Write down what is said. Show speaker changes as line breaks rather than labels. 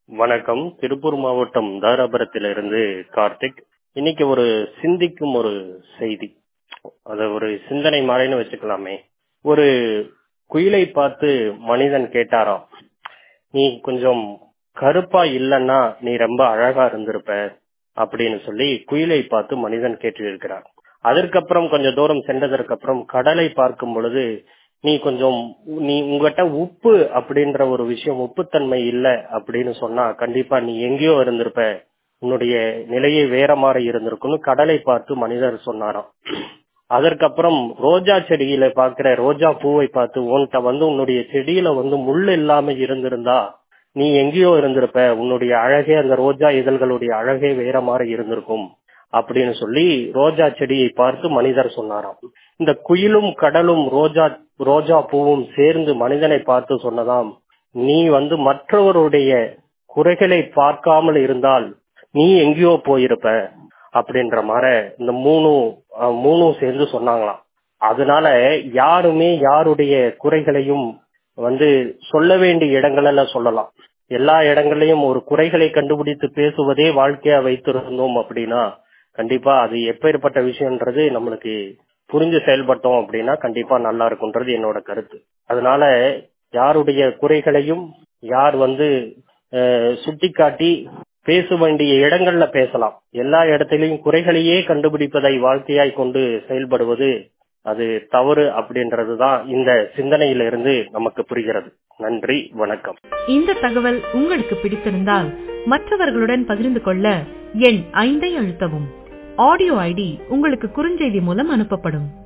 வணக்கம் திருப்பூர் மாவட்டம் தாராபுரத்திலிருந்து கார்த்திக் இன்னைக்கு ஒரு சிந்திக்கும் ஒரு செய்தி அத ஒரு சிந்தனை மாதிரின்னு வச்சுக்கலாமே ஒரு குயிலை பார்த்து மனிதன் கேட்டாராம் நீ கொஞ்சம் கருப்பா இல்லைன்னா நீ ரொம்ப அழகா இருந்திருப்ப அப்படின்னு சொல்லி குயிலை பார்த்து மனிதன் கேட்டிருக்கிறார் அதற்கப்புறம் கொஞ்சம் தூரம் சென்றதற்கு அப்புறம் கடலை பார்க்கும் பொழுது நீ கொஞ்சம் நீ உங்ககிட்ட உப்பு அப்படின்ற ஒரு விஷயம் உப்புத்தன்மை இல்ல அப்படின்னு சொன்னா கண்டிப்பா நீ எங்கேயோ இருந்திருப்ப உன்னுடைய நிலையை வேற மாதிரி இருந்திருக்கும்னு கடலை பார்த்து மனிதர் சொன்னாராம் அதற்கப்புறம் ரோஜா செடியில பாக்குற ரோஜா பூவை பார்த்து உன்கிட்ட வந்து உன்னுடைய செடியில வந்து முள் இல்லாம இருந்திருந்தா நீ எங்கேயோ இருந்திருப்ப உன்னுடைய அழகே அந்த ரோஜா இதழ்களுடைய அழகே வேற மாதிரி இருந்திருக்கும் அப்படின்னு சொல்லி ரோஜா செடியை பார்த்து மனிதர் சொன்னாராம் இந்த குயிலும் கடலும் ரோஜா ரோஜா பூவும் சேர்ந்து மனிதனை பார்த்து சொன்னதாம் நீ வந்து மற்றவருடைய குறைகளை பார்க்காமல் இருந்தால் நீ எங்கேயோ போயிருப்ப அப்படின்ற மாதிரி இந்த மூணு மூணும் சேர்ந்து சொன்னாங்களாம் அதனால யாருமே யாருடைய குறைகளையும் வந்து சொல்ல வேண்டிய இடங்கள்ல சொல்லலாம் எல்லா இடங்களையும் ஒரு குறைகளை கண்டுபிடித்து பேசுவதே வாழ்க்கையா வைத்திருந்தோம் அப்படின்னா கண்டிப்பா அது எப்பேற்பட்ட விஷயம்ன்றது நம்மளுக்கு புரிஞ்சு செயல்பட்டோம் அப்படின்னா கண்டிப்பா நல்லா இருக்கும்ன்றது என்னோட கருத்து அதனால யாருடைய குறைகளையும் யார் வந்து சுட்டிக்காட்டி பேச வேண்டிய இடங்கள்ல பேசலாம் எல்லா இடத்திலையும் குறைகளையே கண்டுபிடிப்பதை வாழ்க்கையாய் கொண்டு செயல்படுவது அது தவறு அப்படின்றதுதான் இந்த சிந்தனையில இருந்து நமக்கு புரிகிறது நன்றி வணக்கம்
இந்த தகவல் உங்களுக்கு பிடித்திருந்தால் மற்றவர்களுடன் பகிர்ந்து கொள்ள எண் ஐந்தை அழுத்தவும் ஆடியோ ஐடி உங்களுக்கு குறுஞ்செய்தி மூலம் அனுப்பப்படும்